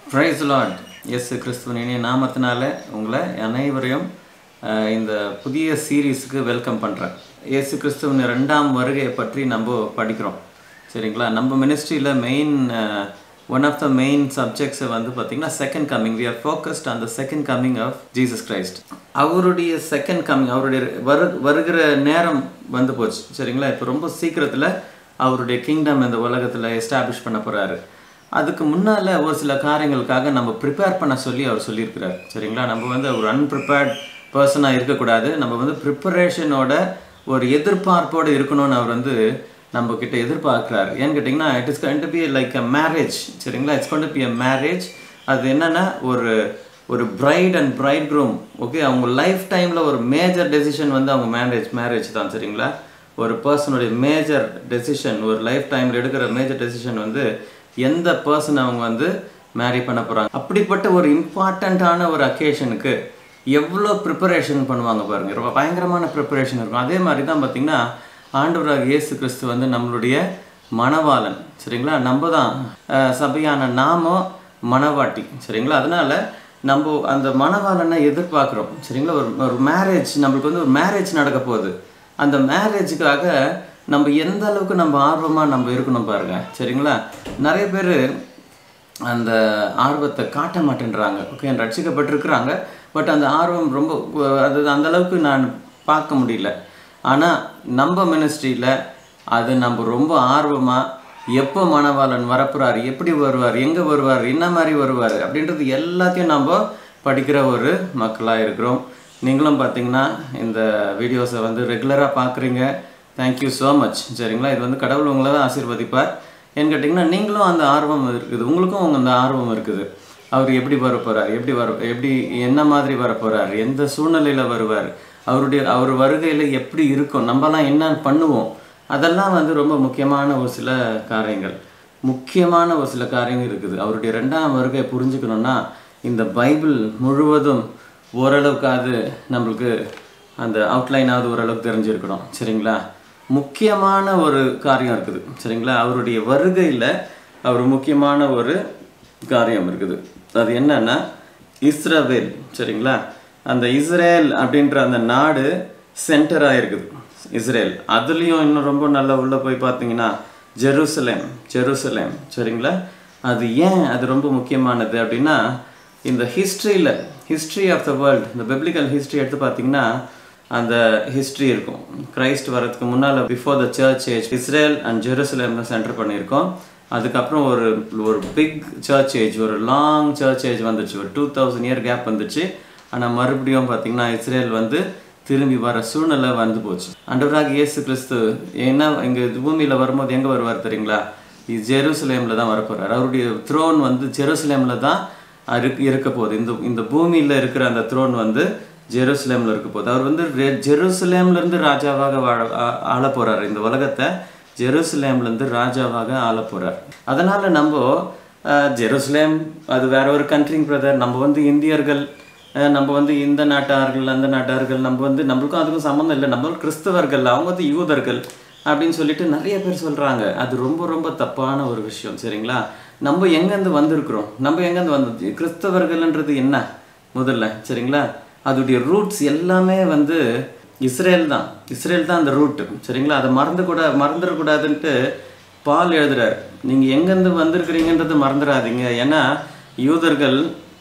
price Lord S கிறிஸ்துவன் இனிய நாமத்தினால உங்களை அனைவரையும் அஹ், இந்த புதிய சீரீஸுக்கு வெல்கம் பண்ணுறேன் இயேசு கிறிஸ்துவின் ரெண்டாம் வருகையை பற்றி நம்ம படிக்கிறோம் சரிங்களா நம்ம மினிஸ்ட்ரியில் main one of the main சப்ஜெக்ட்ஸை வந்து பார்த்திங்கன்னா second coming we are focused on the second coming of Jesus Christ அவருடைய செகண்ட் கம்மிங் அவருடைய வரு வருகிற நேரம் வந்து போச்சு சரிங்களா இப்போ ரொம்ப சீக்கிரத்தில் அவருடைய கிங்டம் இந்த உலகத்தில் எஸ்டாப்ளிஷ் பண்ண போகிறாரு அதுக்கு முன்னால் ஒரு சில காரியங்களுக்காக நம்ம ப்ரிப்பேர் பண்ண சொல்லி அவர் சொல்லியிருக்கிறார் சரிங்களா நம்ம வந்து ஒரு அன்ப்ரிப்பேர்ட் பர்சனாக இருக்கக்கூடாது நம்ம வந்து ப்ரிப்பரேஷனோட ஒரு எதிர்பார்ப்போடு இருக்கணும்னு அவர் வந்து நம்ம கிட்ட எதிர்பார்க்குறாரு ஏன்னு கேட்டிங்கன்னா it is going to be like a marriage சரிங்களா it's going to be a marriage அது என்னென்னா ஒரு ஒரு bride and bridegroom okay அவங்க லைஃப் டைமில் ஒரு மேஜர் டெசிஷன் வந்து அவங்க மேரேஜ் மேரேஜ் தான் சரிங்களா ஒரு பர்சனுடைய மேஜர் டெசிஷன் ஒரு லைஃப் டைமில் எடுக்கிற மேஜர் டெசிஷன் வந்து எந்த பர்சன் அவங்க வந்து மேரி பண்ண போகிறாங்க அப்படிப்பட்ட ஒரு இம்பார்ட்டண்ட்டான ஒரு அக்கேஷனுக்கு எவ்வளோ ப்ரிப்பரேஷன் பண்ணுவாங்க பாருங்க ரொம்ப பயங்கரமான ப்ரிப்பரேஷன் இருக்கும் அதே மாதிரி தான் பார்த்தீங்கன்னா ஆண்டவராக இயேசு கிறிஸ்து வந்து நம்மளுடைய மணவாளன் சரிங்களா நம்ம தான் அஹ், சபையான நாமோ மணவாட்டி சரிங்களா அதனால நம்ம அந்த மணவாளனை எதிர்பார்க்குறோம் சரிங்களா ஒரு ஒரு மேரேஜ் நம்மளுக்கு வந்து ஒரு மேரேஜ் நடக்க போகுது அந்த மேரேஜுக்காக நம்ம எந்த அளவுக்கு நம்ம ஆர்வமாக நம்ம இருக்கணும் பாருங்க சரிங்களா நிறைய பேர் அந்த ஆர்வத்தை காட்ட மாட்டேன்றாங்க ஓகே ரட்சிக்கப்பட்டிருக்கிறாங்க பட் அந்த ஆர்வம் ரொம்ப அது அந்த அளவுக்கு நான் பார்க்க முடியல ஆனால் நம்ம மினிஸ்ட்ரியில் அது நம்ம ரொம்ப ஆர்வமாக எப்போ மணவாளன் வரப்போறார் எப்படி வருவார் எங்கே வருவார் என்ன மாதிரி வருவார் அப்படின்றது எல்லாத்தையும் நம்ம படிக்கிற ஒரு மக்களாக இருக்கிறோம் நீங்களும் பார்த்தீங்கன்னா இந்த வீடியோஸை வந்து ரெகுலராக பார்க்குறீங்க தேங்க்யூ ஸோ மச் சரிங்களா இது வந்து கடவுள் உங்களை தான் ஆசீர்வதிப்பார் ஏன்னு கேட்டிங்கன்னா நீங்களும் அந்த ஆர்வம் இருக்குது உங்களுக்கும் உங்க அந்த ஆர்வம் இருக்குது அவர் எப்படி வர போறார் எப்படி வர எப்படி என்ன மாதிரி வர போறார் எந்த சூழ்நிலையில் வருவார் அவருடைய அவர் வருகையில் எப்படி இருக்கும் நம்மலாம் என்ன பண்ணுவோம் அதெல்லாம் வந்து ரொம்ப முக்கியமான ஒரு சில காரியங்கள் முக்கியமான ஒரு சில காரியங்கள் இருக்குது அவருடைய ரெண்டாம் வருகை புரிஞ்சுக்கணும்னா இந்த பைபிள் முழுவதும் ஓரளவுக்காவது நம்மளுக்கு அந்த அவுட்லைனாவது ஓரளவுக்கு தெரிஞ்சிருக்கணும் சரிங்களா முக்கியமான ஒரு காரியம் இருக்குது சரிங்களா அவருடைய வருகையில் அவர் முக்கியமான ஒரு காரியம் இருக்குது அது என்னன்னா இஸ்ரவேல் சரிங்களா அந்த இஸ்ரேல் அப்படின்ற அந்த நாடு சென்டராக இருக்குது இஸ்ரேல் அதுலேயும் இன்னும் ரொம்ப நல்லா உள்ளே போய் பார்த்தீங்கன்னா ஜெருசலேம் ஜெருசலேம் சரிங்களா அது ஏன் அது ரொம்ப முக்கியமானது அப்படின்னா இந்த ஹிஸ்ட்ரியில் ஹிஸ்ட்ரி ஆஃப் த வேர்ல்ட் இந்த பிப்ளிக்கல் ஹிஸ்ட்ரி எடுத்து பார்த்தீங்கன்னா அந்த ஹிஸ்ட்ரி இருக்கும் கிரைஸ்ட் வரதுக்கு முன்னால் before the church age Israel and Jerusalem தான் சென்டர் பண்ணியிருக்கோம் அதுக்கப்புறம் ஒரு ஒரு பிக் சர்ச் ஏஜ் ஒரு லாங் சர்ச் ஏஜ் வந்துச்சு ஒரு டூ தௌசண்ட் இயர் கேப் வந்துச்சு ஆனால் மறுபடியும் பார்த்தீங்கன்னா இஸ்ரேல் வந்து திரும்பி வர சூழ்நிலை வந்து போச்சு அண்டவராக இயேசு கிறிஸ்து என்ன இங்கே பூமியில் வரும்போது எங்கே வருவார் தெரியுங்களா இது ஜெருசலேமில் தான் வரப்போகிறார் அவருடைய த்ரோன் வந்து ஜெருசலேமில் தான் இருக்கு இருக்க போகுது இந்த இந்த பூமியில் இருக்கிற அந்த த்ரோன் வந்து ஜெருசலேமில் இருக்க போகுது அவர் வந்து ரெ- ஜெருசலேம்லேருந்து ராஜாவாக வாழ ஆ- ஆள போகிறார் இந்த உலகத்தை ஜெருசலேம்லேருந்து ராஜாவாக ஆள போகிறார் அதனால் நம்ம அஹ், ஜெருசலேம் அது வேற ஒரு கண்ட்ரிங் பிரதர் நம்ம வந்து இந்தியர்கள் அஹ், நம்ம வந்து இந்த நாட்டார்கள் அந்த நாட்டார்கள் நம்ம வந்து நம்மளுக்கும் அதுக்கும் சம்மந்தம் இல்லை நம்ம கிறிஸ்தவர்கள் அவங்க வந்து யூதர்கள் அப்படின்னு சொல்லிட்டு நிறைய பேர் சொல்கிறாங்க அது ரொம்ப ரொம்ப தப்பான ஒரு விஷயம் சரிங்களா நம்ம எங்கேருந்து வந்திருக்கிறோம் நம்ம எங்கேருந்து வந்து கிறிஸ்தவர்கள்ன்றது என்ன முதல்ல சரிங்களா அதோடைய ரூட்ஸ் எல்லாமே வந்து இஸ்ரேல் தான் இஸ்ரேல் தான் அந்த ரூட் சரிங்களா அதை மறந்து கூட மறந்துடக்கூடாதுன்ட்டு பால் எழுதுறாரு நீங்கள் எங்கேருந்து வந்திருக்கிறீங்கன்றது மறந்துடாதீங்க ஏன்னா யூதர்கள்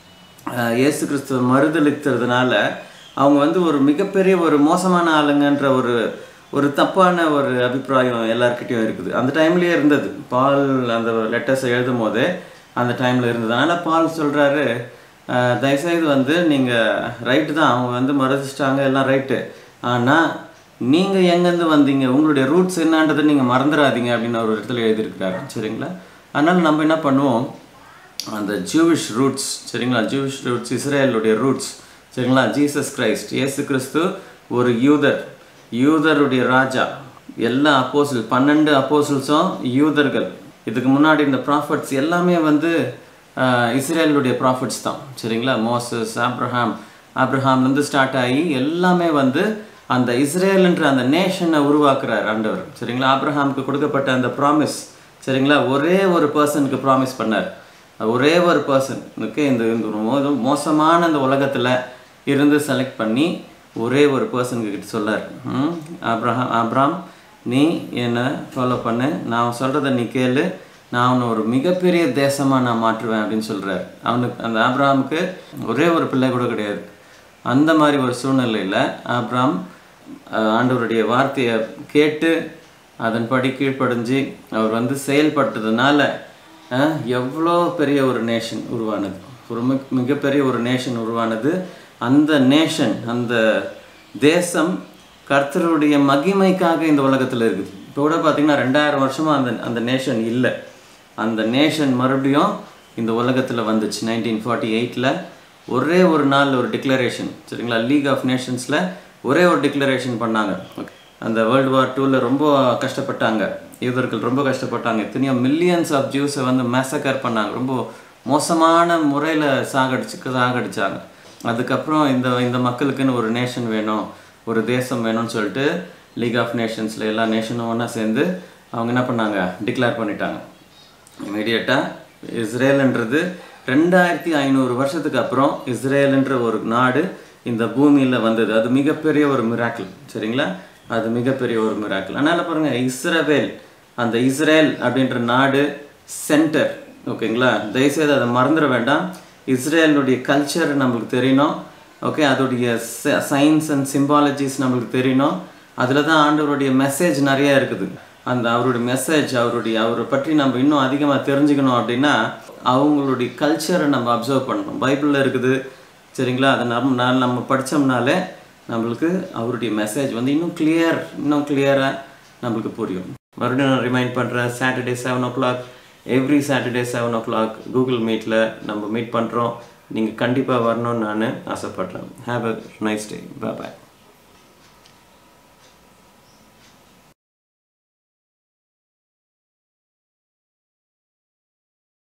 அஹ், இயேசு கிறிஸ்துவ மறுதளித்ததுனால அவங்க வந்து ஒரு மிகப்பெரிய ஒரு மோசமான ஆளுங்கன்ற ஒரு ஒரு தப்பான ஒரு அபிப்பிராயம் எல்லார்கிட்டயும் இருக்குது அந்த டைம்லயே இருந்தது பால் அந்த லெட்டர்ஸை எழுதும் போதே அந்த டைமில் இருந்தது அதனால் பால் சொல்கிறாரு தயவுசெய்து வந்து நீங்கள் ரைட்டு தான் அவங்க வந்து மறுதிச்சிட்டாங்க எல்லாம் ரைட்டு ஆனால் நீங்கள் எங்கேருந்து வந்தீங்க உங்களுடைய ரூட்ஸ் என்னன்றதை நீங்கள் மறந்துடாதீங்க அப்படின்னு ஒரு இடத்துல எழுதியிருக்கிறாரு சரிங்களா அதனால் நம்ம என்ன பண்ணுவோம் அந்த ஜூவிஷ் ரூட்ஸ் சரிங்களா ஜூவிஷ் ரூட்ஸ் இஸ்ரேலுடைய ரூட்ஸ் சரிங்களா ஜீசஸ் கிரைஸ்ட் இயேசு கிறிஸ்து ஒரு யூதர் யூதருடைய ராஜா எல்லா அப்போசில் பன்னெண்டு அப்போசில்ஸும் யூதர்கள் இதுக்கு முன்னாடி இந்த ப்ராஃபட்ஸ் எல்லாமே வந்து ஆஹ், இஸ்ரேலுடைய ப்ராஃபிட்ஸ் தான் சரிங்களா மோசஸ் ஆப்ரஹாம் ஆப்ரஹாம்லேருந்து ஸ்டார்ட் ஆகி எல்லாமே வந்து அந்த இஸ்ரேல்ன்ற அந்த நேஷனை உருவாக்குறார் ஆண்டவர் சரிங்களா ஆப்ரஹாமுக்கு கொடுக்கப்பட்ட அந்த ப்ராமிஸ் சரிங்களா ஒரே ஒரு பர்சனுக்கு ப்ராமிஸ் பண்ணார் ஒரே ஒரு பர்சனுக்கு இந்த இந்த ஒரு மோ- மோசமான இந்த உலகத்தில் இருந்து செலக்ட் பண்ணி ஒரே ஒரு பர்சனுக்கு கிட்ட சொல்லார் ம் அப்ரஹாம் அப்ராம் நீ என்னை ஃபாலோ பண்ணு நான் சொல்கிறத நீ கேளு நான் அவனை ஒரு மிகப்பெரிய தேசமாக நான் மாற்றுவேன் அப்படின்னு சொல்கிறார் அவனுக்கு அந்த ஆப்ராமுக்கு ஒரே ஒரு பிள்ளை கூட கிடையாது அந்த மாதிரி ஒரு சூழ்நிலையில் ஆப்ராம் அஹ், ஆண்டவருடைய வார்த்தையை கேட்டு அதன்படி கீழ்ப்படிஞ்சு அவர் வந்து செயல்பட்டதுனால அஹ், எவ்வளோ பெரிய ஒரு நேஷன் உருவானது ஒரு மிக மிகப்பெரிய ஒரு நேஷன் உருவானது அந்த நேஷன் அந்த தேசம் கர்த்தருடைய மகிமைக்காக இந்த உலகத்தில் இருக்குது இப்போ கூட பார்த்தீங்கன்னா ரெண்டாயிரம் வருஷமாக அந்த அந்த நேஷன் இல்லை அந்த நேஷன் மறுபடியும் இந்த உலகத்தில் வந்துச்சு நைன்டீன் ஃபார்ட்டி எயிட்டில் ஒரே ஒரு நாள் ஒரு டிக்ளரேஷன் சரிங்களா லீக் ஆஃப் நேஷன்ஸில் ஒரே ஒரு டிக்ளரேஷன் பண்ணாங்க அந்த வேர்ல்டு வார் டூவில் ரொம்ப கஷ்டப்பட்டாங்க யூதர்கள் ரொம்ப கஷ்டப்பட்டாங்க எத்தனையோ மில்லியன்ஸ் ஆஃப் ஜூஸை வந்து மேசக்கர் பண்ணாங்க ரொம்ப மோசமான முறையில் சாகடிச்சு சாகடிச்சாங்க அதுக்கப்புறம் இந்த இந்த மக்களுக்குன்னு ஒரு நேஷன் வேணும் ஒரு தேசம் வேணும்னு சொல்லிட்டு லீக் ஆஃப் நேஷன்ஸில் எல்லா நேஷனும் ஒன்றா சேர்ந்து அவங்க என்ன பண்ணாங்க டிக்ளேர் பண்ணிட்டாங்க இமீடியட்டாக இஸ்ரேலுன்றது ரெண்டாயிரத்தி ஐநூறு வருஷத்துக்கு அப்புறம் இஸ்ரேலுன்ற ஒரு நாடு இந்த பூமியில் வந்தது அது மிகப்பெரிய ஒரு மிராக்கிள் சரிங்களா அது மிகப்பெரிய ஒரு மிராக்கிள் அதனால் பாருங்கள் இஸ்ரவேல் அந்த இஸ்ரேல் அப்படின்ற நாடு சென்டர் ஓகேங்களா தயவுசெய்து அதை மறந்துட வேண்டாம் இஸ்ரேலுடைய கல்ச்சர் நம்மளுக்கு தெரியணும் ஓகே அதோடைய சயின்ஸ் அண்ட் சிம்பாலஜிஸ் நம்மளுக்கு தெரியணும் அதில் தான் ஆண்டவருடைய மெசேஜ் நிறைய இருக்குது அந்த அவருடைய மெசேஜ் அவருடைய அவரை பற்றி நம்ம இன்னும் அதிகமாக தெரிஞ்சுக்கணும் அப்படின்னா அவங்களுடைய கல்ச்சரை நம்ம அப்சர்வ் பண்ணணும் பைபிளில் இருக்குது சரிங்களா அதை நம்ம நான் நம்ம படித்தோம்னாலே நம்மளுக்கு அவருடைய மெசேஜ் வந்து இன்னும் கிளியர் இன்னும் கிளியராக நம்மளுக்கு புரியும் மறுபடியும் நான் ரிமைண்ட் பண்ணுறேன் Saturday seven o'clock every Saturday seven o'clock Google மீட்டில் நம்ம மீட் பண்ணுறோம் நீங்கள் கண்டிப்பாக வரணும்னு நான் ஆசைப்பட்றேன் have a nice day bye